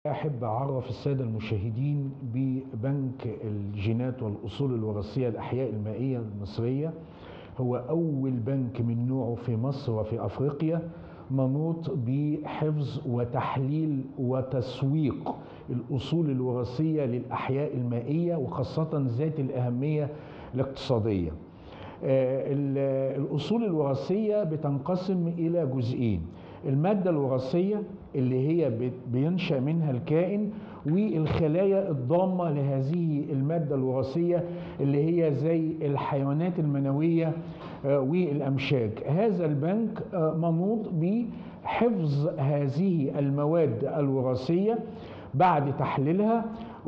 أحب أعرف السادة المشاهدين ببنك الجينات والأصول الوراثية الأحياء المائية المصرية هو أول بنك من نوعه في مصر وفي أفريقيا منوط بحفظ وتحليل وتسويق الأصول الوراثية للأحياء المائية وخاصة ذات الأهمية الاقتصادية الأصول الوراثية بتنقسم إلى جزئين المادة الوراثية اللي هي بينشأ منها الكائن والخلايا الضامة لهذه المادة الوراثية اللي هي زي الحيوانات المنوية والأمشاج هذا البنك منوط بحفظ هذه المواد الوراثية بعد تحليلها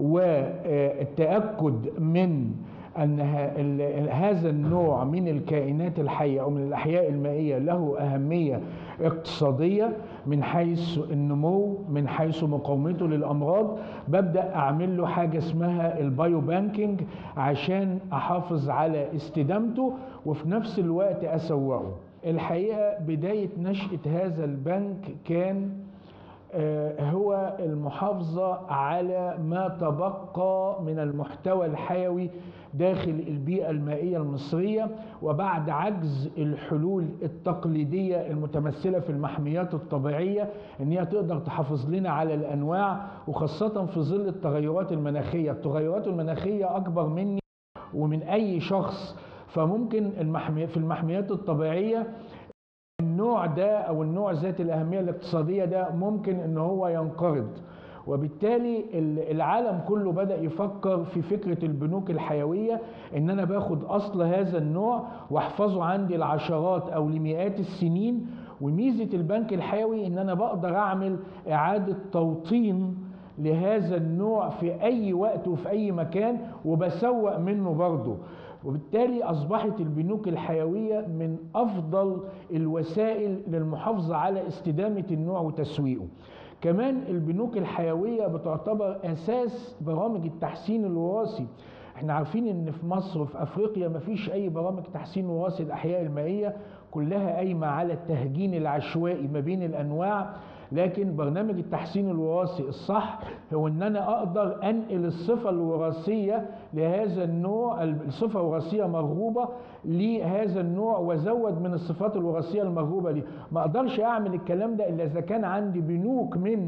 والتأكد من أن هذا النوع من الكائنات الحية أو من الأحياء المائية له أهمية اقتصادية من حيث النمو من حيث مقاومته للأمراض ببدأ أعمل له حاجة اسمها البايو بانكينج عشان أحافظ على استدامته وفي نفس الوقت أسوقه الحقيقة بداية نشأة هذا البنك كان هو المحافظة على ما تبقى من المحتوى الحيوي داخل البيئة المائية المصرية وبعد عجز الحلول التقليدية المتمثلة في المحميات الطبيعية ان هي تقدر تحافظ لنا على الانواع وخاصة في ظل التغيرات المناخية التغيرات المناخية اكبر مني ومن اي شخص فممكن المحمي في المحميات الطبيعية النوع ده او النوع ذات الاهميه الاقتصاديه ده ممكن ان هو ينقرض وبالتالي العالم كله بدا يفكر في فكره البنوك الحيويه ان انا باخد اصل هذا النوع واحفظه عندي لعشرات او لمئات السنين وميزه البنك الحيوي ان انا بقدر اعمل اعاده توطين لهذا النوع في اي وقت وفي اي مكان وبسوق منه برضه وبالتالي أصبحت البنوك الحيوية من أفضل الوسائل للمحافظة على استدامة النوع وتسويقه كمان البنوك الحيوية بتعتبر أساس برامج التحسين الوراثي احنا عارفين ان في مصر وفي افريقيا مفيش اي برامج تحسين وراثي الاحياء المائيه كلها قايمه على التهجين العشوائي ما بين الانواع لكن برنامج التحسين الوراثي الصح هو ان انا اقدر انقل الصفه الوراثيه لهذا النوع الصفه الوراثيه مرغوبه لهذا النوع وازود من الصفات الوراثيه المرغوبه دي ما اقدرش اعمل الكلام ده الا اذا كان عندي بنوك من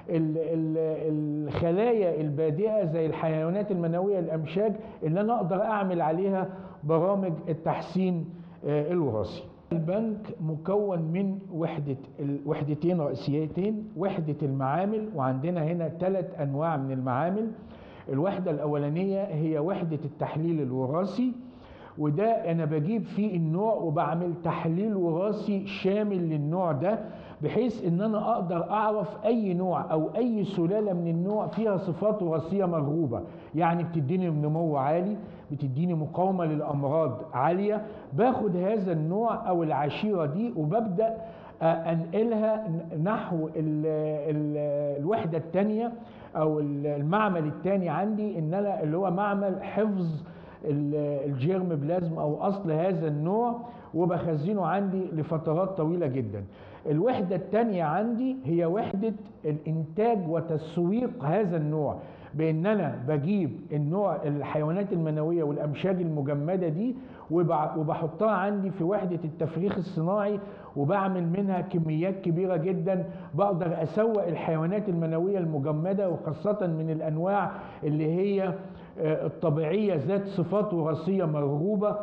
الخلايا البادئه زي الحيوانات المنويه الامشاج اللي انا اقدر اعمل عليها برامج التحسين الوراثي البنك مكون من وحدة وحدتين رئيسيتين وحدة المعامل وعندنا هنا ثلاث أنواع من المعامل الوحدة الأولانية هي وحدة التحليل الوراثي وده أنا بجيب فيه النوع وبعمل تحليل وراثي شامل للنوع ده بحيث ان انا اقدر اعرف اي نوع او اي سلاله من النوع فيها صفات وراثيه مرغوبه يعني بتديني نمو عالي بتديني مقاومه للامراض عاليه باخد هذا النوع او العشيره دي وببدا انقلها نحو ال ال الوحده الثانيه او المعمل الثاني عندي ان انا اللي هو معمل حفظ الجيرم بلازم او اصل هذا النوع وبخزنه عندي لفترات طويله جدا الوحدة الثانية عندي هي وحدة الإنتاج وتسويق هذا النوع بأن أنا بجيب النوع الحيوانات المنوية والأمشاج المجمدة دي وبحطها عندي في وحدة التفريخ الصناعي وبعمل منها كميات كبيرة جدا بقدر أسوق الحيوانات المنوية المجمدة وخاصة من الأنواع اللي هي الطبيعية ذات صفات وراثية مرغوبة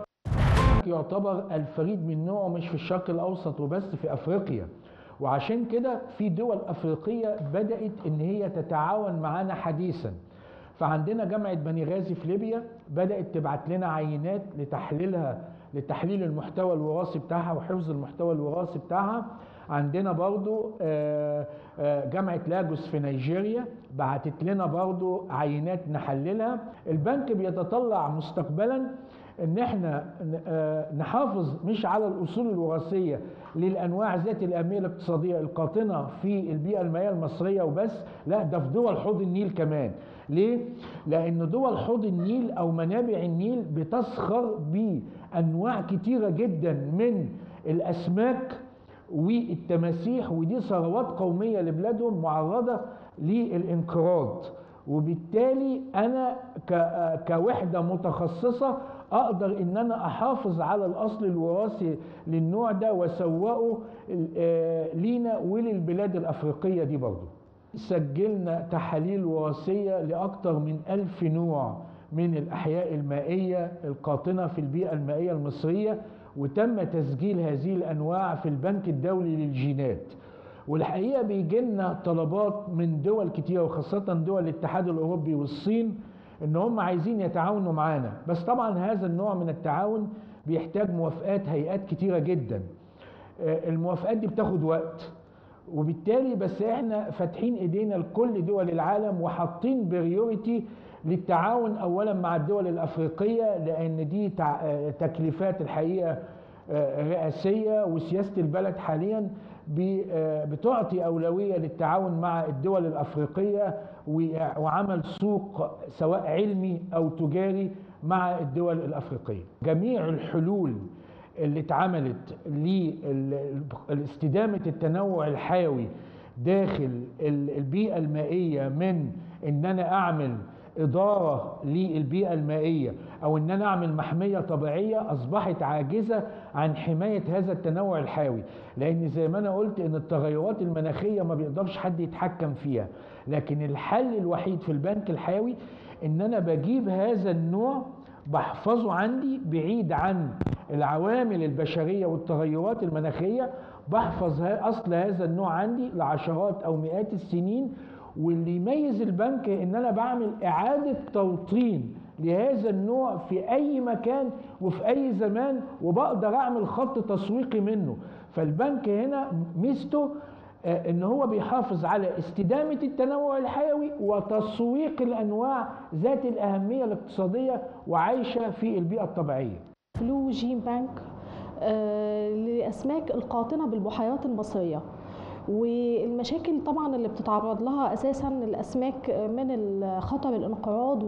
يعتبر الفريد من نوعه مش في الشرق الاوسط وبس في افريقيا وعشان كده في دول افريقيه بدات ان هي تتعاون معانا حديثا فعندنا جامعه بني غازي في ليبيا بدات تبعت لنا عينات لتحليلها لتحليل المحتوى الوراثي بتاعها وحفظ المحتوى الوراثي بتاعها عندنا برضو جامعة لاجوس في نيجيريا بعتت لنا برضو عينات نحللها البنك بيتطلع مستقبلا ان احنا نحافظ مش على الاصول الوراثيه للانواع ذات الاهميه الاقتصاديه القاطنه في البيئه المائيه المصريه وبس لا ده في دول حوض النيل كمان ليه لان دول حوض النيل او منابع النيل بتسخر بانواع كتيره جدا من الاسماك والتماسيح ودي ثروات قوميه لبلادهم معرضه للانقراض وبالتالي انا كوحده متخصصه اقدر ان انا احافظ على الاصل الوراثي للنوع ده واسوقه لينا وللبلاد الافريقيه دي برضه سجلنا تحاليل وراثيه لاكثر من ألف نوع من الاحياء المائيه القاطنه في البيئه المائيه المصريه وتم تسجيل هذه الانواع في البنك الدولي للجينات والحقيقه بيجي لنا طلبات من دول كتيره وخاصه دول الاتحاد الاوروبي والصين ان هم عايزين يتعاونوا معانا بس طبعا هذا النوع من التعاون بيحتاج موافقات هيئات كتيره جدا الموافقات دي بتاخد وقت وبالتالي بس احنا فاتحين ايدينا لكل دول العالم وحاطين بريوريتي للتعاون اولا مع الدول الافريقيه لان دي تكليفات الحقيقه رئاسيه وسياسه البلد حاليا بتعطي اولويه للتعاون مع الدول الافريقيه وعمل سوق سواء علمي او تجاري مع الدول الافريقيه. جميع الحلول اللي اتعملت لاستدامه التنوع الحيوي داخل البيئه المائيه من ان انا اعمل إدارة للبيئة المائية أو إن أنا أعمل محمية طبيعية أصبحت عاجزة عن حماية هذا التنوع الحيوي لأن زي ما أنا قلت إن التغيرات المناخية ما بيقدرش حد يتحكم فيها لكن الحل الوحيد في البنك الحيوي إن أنا بجيب هذا النوع بحفظه عندي بعيد عن العوامل البشرية والتغيرات المناخية بحفظ أصل هذا النوع عندي لعشرات أو مئات السنين واللي يميز البنك ان انا بعمل اعاده توطين لهذا النوع في اي مكان وفي اي زمان وبقدر اعمل خط تسويقي منه فالبنك هنا ميزته ان هو بيحافظ على استدامه التنوع الحيوي وتسويق الانواع ذات الاهميه الاقتصاديه وعايشه في البيئه الطبيعيه. فلو جين بانك لاسماك القاطنه بالبحيرات المصريه. والمشاكل طبعا اللي بتتعرض لها اساسا الاسماك من خطر الانقراض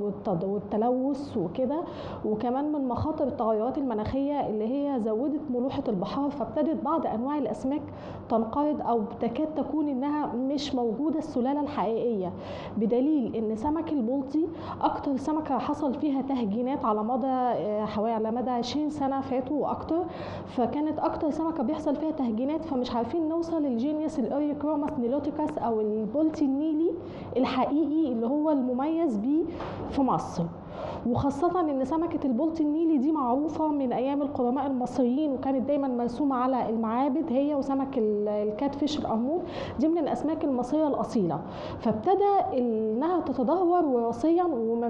والتلوث وكده وكمان من مخاطر التغيرات المناخيه اللي هي زودت ملوحه البحار فابتدت بعض انواع الاسماك تنقرض او تكاد تكون انها مش موجوده السلاله الحقيقيه بدليل ان سمك البلطي اكتر سمكه حصل فيها تهجينات على مدى حوالي على مدى 20 سنه فاتوا واكتر فكانت اكتر سمكه بيحصل فيها تهجينات فمش عارفين نوصل للجينيوس الاوريكروماس نيلوتيكاس او البولتي النيلي الحقيقي اللي هو المميز بيه في مصر وخاصة ان سمكة البولتي النيلي دي معروفة من ايام القدماء المصريين وكانت دايما مرسومة على المعابد هي وسمك الكاتفيش القرموط دي من الاسماك المصرية الاصيلة فابتدى انها تتدهور وراثيا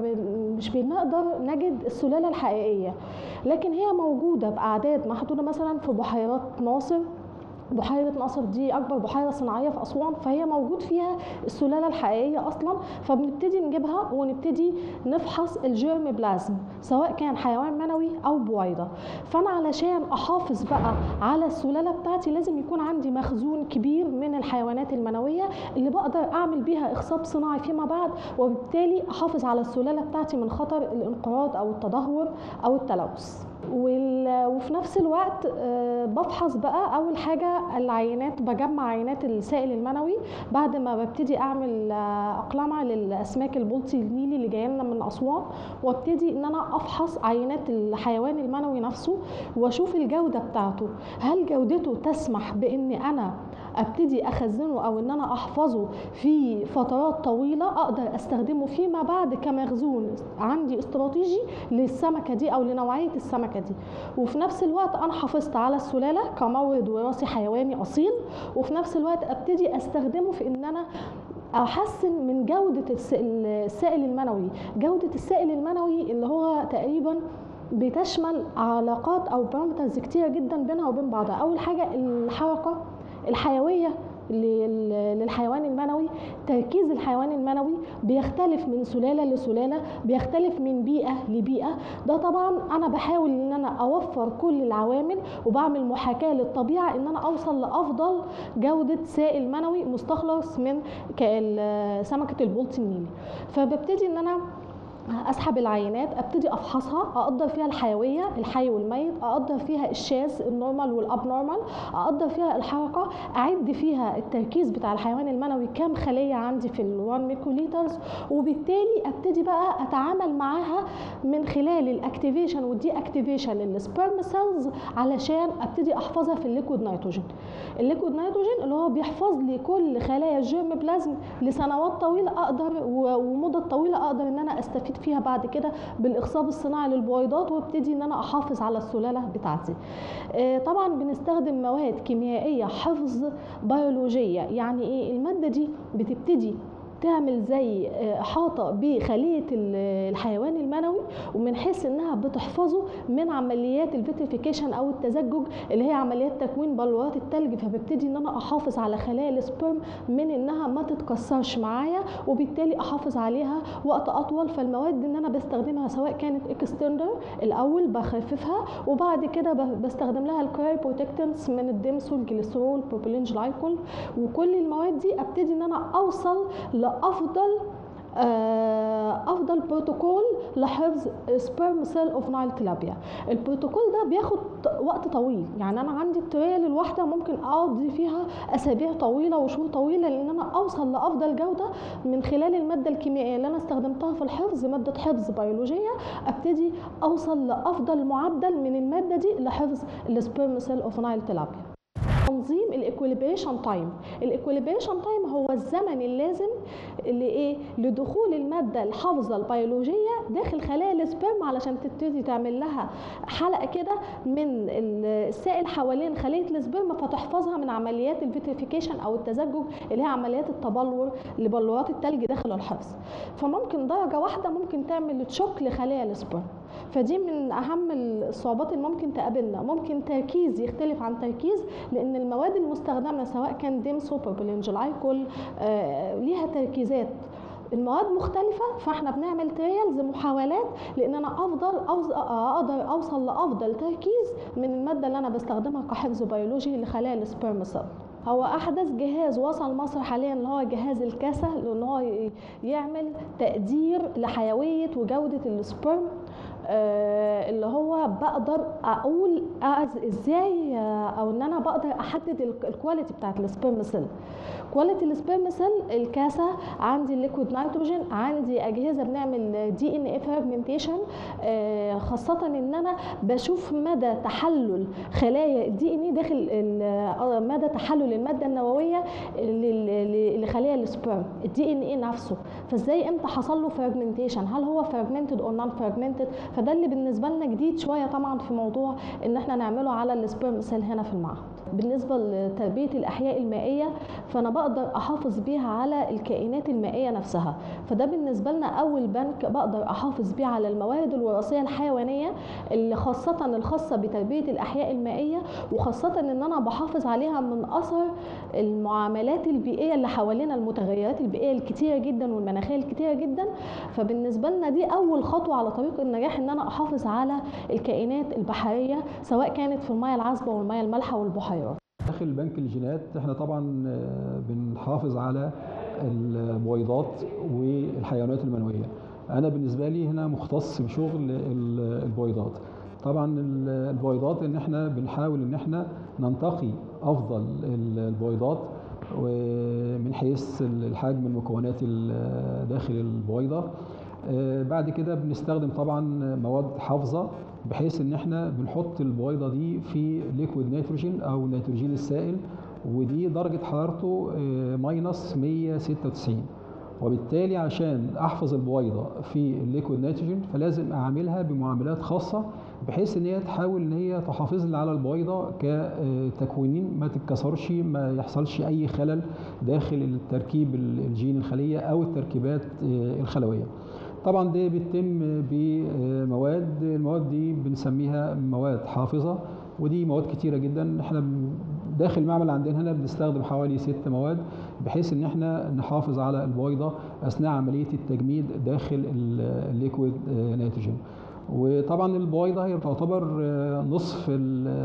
ومش بنقدر نجد السلالة الحقيقية لكن هي موجودة باعداد محدودة مثلا في بحيرات ناصر بحيرة ناصر دي أكبر بحيرة صناعية في أسوان فهي موجود فيها السلالة الحقيقية أصلا فبنبتدي نجيبها ونبتدي نفحص الجيرم بلازم سواء كان حيوان منوي أو بويضة فأنا علشان أحافظ بقى على السلالة بتاعتي لازم يكون عندي مخزون كبير من الحيوانات المنوية اللي بقدر أعمل بيها إخصاب صناعي فيما بعد وبالتالي أحافظ على السلالة بتاعتي من خطر الانقراض أو التدهور أو التلوث وفي نفس الوقت بفحص بقى اول حاجه العينات بجمع عينات السائل المنوي بعد ما ببتدي اعمل اقلمه للاسماك البلطي النيلي اللي جايه لنا من اسوان وابتدي ان انا افحص عينات الحيوان المنوي نفسه واشوف الجوده بتاعته هل جودته تسمح بان انا ابتدي اخزنه او ان انا احفظه في فترات طويله اقدر استخدمه فيما بعد كمخزون عندي استراتيجي للسمكه دي او لنوعيه السمكه دي وفي نفس الوقت انا حافظت على السلاله كمورد وراثي حيواني اصيل وفي نفس الوقت ابتدي استخدمه في ان انا احسن من جوده السائل المنوي جوده السائل المنوي اللي هو تقريبا بتشمل علاقات او بارامترز كتيره جدا بينها وبين بعضها اول حاجه الحركه الحيويه للحيوان المنوي تركيز الحيوان المنوي بيختلف من سلاله لسلاله بيختلف من بيئه لبيئه ده طبعا انا بحاول ان انا اوفر كل العوامل وبعمل محاكاه للطبيعه ان انا اوصل لافضل جوده سائل منوي مستخلص من سمكه البولت النيلي فببتدي ان انا اسحب العينات ابتدي افحصها اقدر فيها الحيويه الحي والميت اقدر فيها الشاذ النورمال والاب نورمال اقدر فيها الحركه اعد فيها التركيز بتاع الحيوان المنوي كام خليه عندي في ال1 ميكروليترز وبالتالي ابتدي بقى اتعامل معاها من خلال الاكتيفيشن والدي اكتيفيشن للسبرم سيلز علشان ابتدي احفظها في الليكويد نيتروجين الليكويد نيتروجين اللي هو بيحفظ لي كل خلايا الجيرم بلازم لسنوات طويله اقدر ومدة طويله اقدر ان انا استفيد فيها بعد كده بالاخصاب الصناعي للبويضات وابتدي ان انا احافظ على السلاله بتاعتي طبعا بنستخدم مواد كيميائيه حفظ بيولوجيه يعني ايه الماده دي بتبتدي تعمل زي احاطه بخليه الحيوان المنوي ومن حيث انها بتحفظه من عمليات الفيتريفيكيشن او التزجج اللي هي عمليات تكوين بلورات التلج فببتدي ان انا احافظ على خلايا السبرم من انها ما تتكسرش معايا وبالتالي احافظ عليها وقت اطول فالمواد دي ان انا بستخدمها سواء كانت اكستندر الاول بخففها وبعد كده بستخدم لها الكراي بروتكتنس من الدمس والجليسرول بروبيلين جلايكول وكل المواد دي ابتدي ان انا اوصل لافضل افضل بروتوكول لحفظ سبرم سيل اوف نايل تلابيا البروتوكول ده بياخد وقت طويل يعني انا عندي التريال الواحده ممكن اقضي فيها اسابيع طويله وشهور طويله لان انا اوصل لافضل جوده من خلال الماده الكيميائيه اللي انا استخدمتها في الحفظ ماده حفظ بيولوجيه ابتدي اوصل لافضل معدل من الماده دي لحفظ السبرم سيل اوف نايل تلابيا تنظيم الايكوليبريشن تايم الايكوليبريشن تايم هو الزمن اللازم لايه لدخول الماده الحافظه البيولوجيه داخل خلايا السبرم علشان تبتدي تعمل لها حلقه كده من السائل حوالين خليه السبرم فتحفظها من عمليات الفيتريفيكيشن او التزجج اللي هي عمليات التبلور لبلورات التلج داخل الحفظ فممكن درجه واحده ممكن تعمل تشوك لخلايا السبرم فدي من اهم الصعوبات اللي ممكن تقابلنا ممكن تركيز يختلف عن تركيز لان المواد المستخدمه سواء كان ديمسو بروبيلينجلايكول آه ليها تركيزات المواد مختلفة فاحنا بنعمل تريالز محاولات لان انا افضل أوز... اقدر اوصل لافضل تركيز من المادة اللي انا بستخدمها كحفظ بيولوجي لخلايا السبرم سيل هو احدث جهاز وصل مصر حاليا اللي هو جهاز الكاسة لان هو يعمل تقدير لحيوية وجودة السبرم آه اللي هو بقدر اقول ازاي آه او ان انا بقدر احدد الكواليتي بتاعت السبرم سيل كواليتي السبرم سيل الكاسه عندي الليكويد نيتروجين عندي اجهزه بنعمل دي ان اي فراجمنتيشن آه خاصه ان انا بشوف مدى تحلل خلايا الدي ان اي داخل مدى تحلل الماده النوويه لخلايا السبرم الدي ان اي نفسه فازاي امتى حصل له فراجمنتيشن هل هو فراجمنتد او نون فراجمنتد فده اللي بالنسبه لنا جديد شويه طبعا في موضوع ان احنا نعمله على السبرم سيل هنا في المعهد بالنسبه لتربيه الاحياء المائيه فانا بقدر احافظ بيها على الكائنات المائيه نفسها فده بالنسبه لنا اول بنك بقدر احافظ بيه على الموارد الوراثيه الحيوانيه اللي خاصه الخاصه بتربيه الاحياء المائيه وخاصه ان انا بحافظ عليها من اثر المعاملات البيئيه اللي حوالينا المتغيرات البيئيه الكتيره جدا والمناخيه الكتيره جدا فبالنسبه لنا دي اول خطوه على طريق النجاح ان انا احافظ على الكائنات البحريه سواء كانت في المياه العذبه والمياه المالحه والبحيرات داخل بنك الجينات احنا طبعا بنحافظ على البويضات والحيوانات المنويه انا بالنسبه لي هنا مختص بشغل البويضات طبعا البويضات ان احنا بنحاول ان احنا ننتقي افضل البويضات ومن حيث الحجم المكونات داخل البويضه بعد كده بنستخدم طبعا مواد حافظه بحيث ان احنا بنحط البويضه دي في ليكويد نيتروجين او نيتروجين السائل ودي درجه حرارته ماينس 196 وبالتالي عشان احفظ البويضه في الليكويد نيتروجين فلازم اعاملها بمعاملات خاصه بحيث ان هي تحاول ان هي تحافظ لي على البويضه كتكوينين ما تتكسرش ما يحصلش اي خلل داخل التركيب الجين الخليه او التركيبات الخلويه طبعا ده بيتم بمواد المواد دي بنسميها مواد حافظه ودي مواد كتيره جدا احنا داخل المعمل عندنا هنا بنستخدم حوالي ست مواد بحيث ان احنا نحافظ على البويضه اثناء عمليه التجميد داخل الليكويد نيتروجين وطبعا البويضه هي تعتبر نصف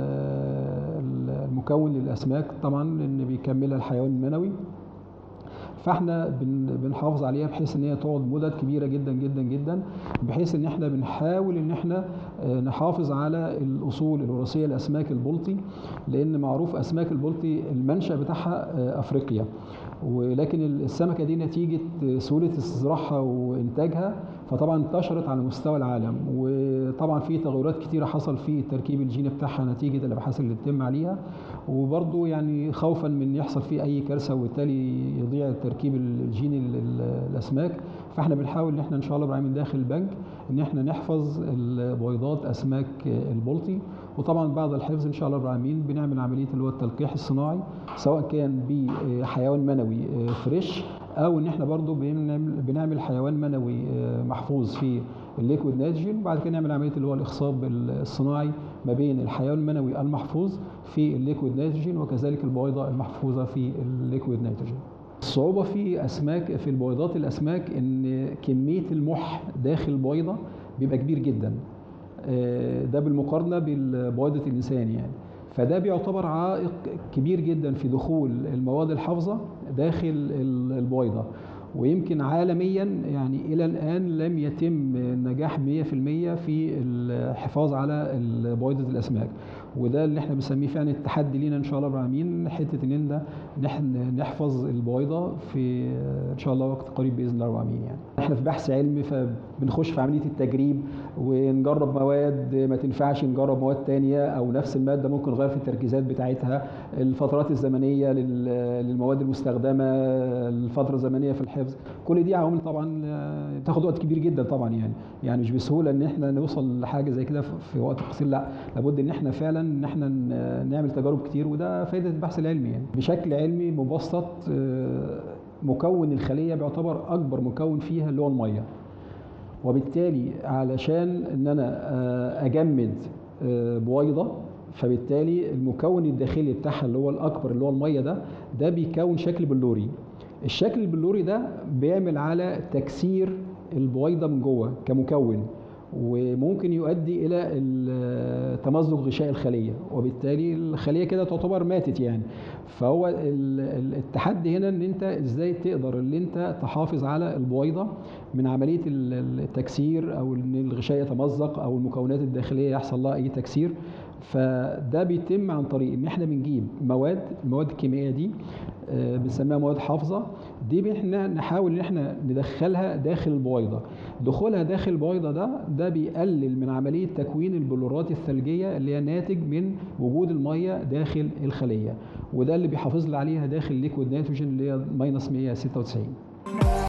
المكون للاسماك طبعا لان بيكملها الحيوان المنوي فاحنا بن بنحافظ عليها بحيث ان هي تقعد مدد كبيره جدا جدا جدا بحيث ان احنا بنحاول ان احنا نحافظ على الاصول الوراثيه لاسماك البلطي لان معروف اسماك البلطي المنشا بتاعها افريقيا ولكن السمكه دي نتيجه سهوله استزراعها وانتاجها فطبعا انتشرت على مستوى العالم وطبعا في تغيرات كتيره حصل في التركيب الجيني بتاعها نتيجه الابحاث اللي بتتم عليها وبرضه يعني خوفا من يحصل فيه اي كارثه وبالتالي يضيع التركيب الجيني للاسماك فاحنا بنحاول ان احنا ان شاء الله ابراهيم داخل البنك ان احنا نحفظ البويضات اسماك البلطي وطبعا بعد الحفظ ان شاء الله ابراهيم بنعمل عمليه اللي هو التلقيح الصناعي سواء كان بحيوان منوي فريش او ان احنا برضو بنعمل, بنعمل حيوان منوي محفوظ في الليكويد نيتروجين وبعد كده نعمل عمليه اللي هو الاخصاب الصناعي ما بين الحيوان المنوي المحفوظ في الليكويد نيتروجين وكذلك البويضه المحفوظه في الليكويد نيتروجين الصعوبة في أسماك في البويضات الأسماك إن كمية المح داخل البويضة بيبقى كبير جدا ده بالمقارنة ببويضة الإنسان يعني فده بيعتبر عائق كبير جدا في دخول المواد الحافظة داخل البويضة ويمكن عالميا يعني الى الان لم يتم النجاح 100% في الحفاظ على بويضه الاسماك وده اللي احنا بنسميه فعلا التحدي لينا ان شاء الله العالمين حته ان نحن نحفظ البويضه في ان شاء الله وقت قريب باذن الله العالمين يعني احنا في بحث علمي فبنخش في عمليه التجريب ونجرب مواد ما تنفعش نجرب مواد تانية او نفس الماده ممكن نغير في التركيزات بتاعتها الفترات الزمنيه للمواد المستخدمه الفتره الزمنيه في الحفظ كل دي عوامل طبعا تاخد وقت كبير جدا طبعا يعني يعني مش بسهوله ان احنا نوصل لحاجه زي كده في وقت قصير لا لابد ان احنا فعلا ان احنا نعمل تجارب كتير وده فائده البحث العلمي يعني بشكل علمي مبسط مكون الخليه بيعتبر اكبر مكون فيها اللي هو الميه وبالتالي علشان ان انا اجمد بويضه فبالتالي المكون الداخلي بتاعها اللي هو الاكبر اللي هو الميه ده ده بيكون شكل بلوري الشكل البلوري ده بيعمل على تكسير البويضه من جوه كمكون وممكن يؤدي الى تمزق غشاء الخليه وبالتالي الخليه كده تعتبر ماتت يعني فهو التحدي هنا ان انت ازاي تقدر ان انت تحافظ على البويضه من عمليه التكسير او ان الغشاء يتمزق او المكونات الداخليه يحصل لها اي تكسير فده بيتم عن طريق ان احنا بنجيب مواد المواد الكيميائيه دي بنسميها مواد حافظه دي احنا نحاول ان احنا ندخلها داخل البويضه دخولها داخل البويضه ده ده بيقلل من عمليه تكوين البلورات الثلجيه اللي هي ناتج من وجود الميه داخل الخليه وده اللي بيحافظ لي عليها داخل ليكويد نيتروجين اللي هي ماينس 196